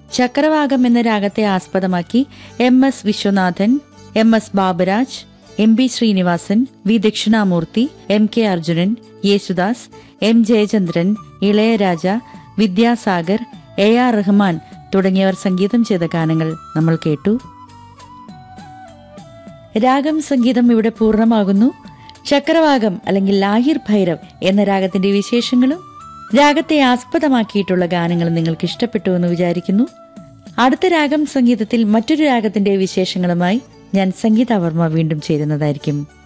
ചക്രവാകം എന്ന രാഗത്തെ ആസ്പദമാക്കി M S Viswanathan M S Baburaj M B Srinivasan V Dakshinamoorthy M K Arjunan Yesudas M Jayachandran Ilaiyaraaja Vidyasagar A R Rahman തുടങ്ങിയവർ സംഗീതം ചെയ്ത ഗാനങ്ങൾ നമ്മൾ കേട്ടു രാഗം സംഗീതം ഇവിടെ പൂർണ്ണമാകുന്നു ചക്രവാകം അല്ലെങ്കിൽ ലാഹിർ ഭൈരവ് എന്ന രാഗത്തിന്റെ വിശേഷങ്ങളും രാഗത്തെ ആസ്പദമാക്കിയിട്ടുള്ള ഗാനങ്ങൾ നിങ്ങൾക്ക് ഇഷ്ടപ്പെട്ടു എന്ന് വിചാരിക്കുന്നു അടുത്ത രാഗം സംഗീതത്തിൽ മറ്റൊരു രാഗത്തിന്റെ വിശേഷങ്ങളുമായി ഞാൻ സംഗീത വർമ്മ വീണ്ടും ചേരുന്നതായിരിക്കും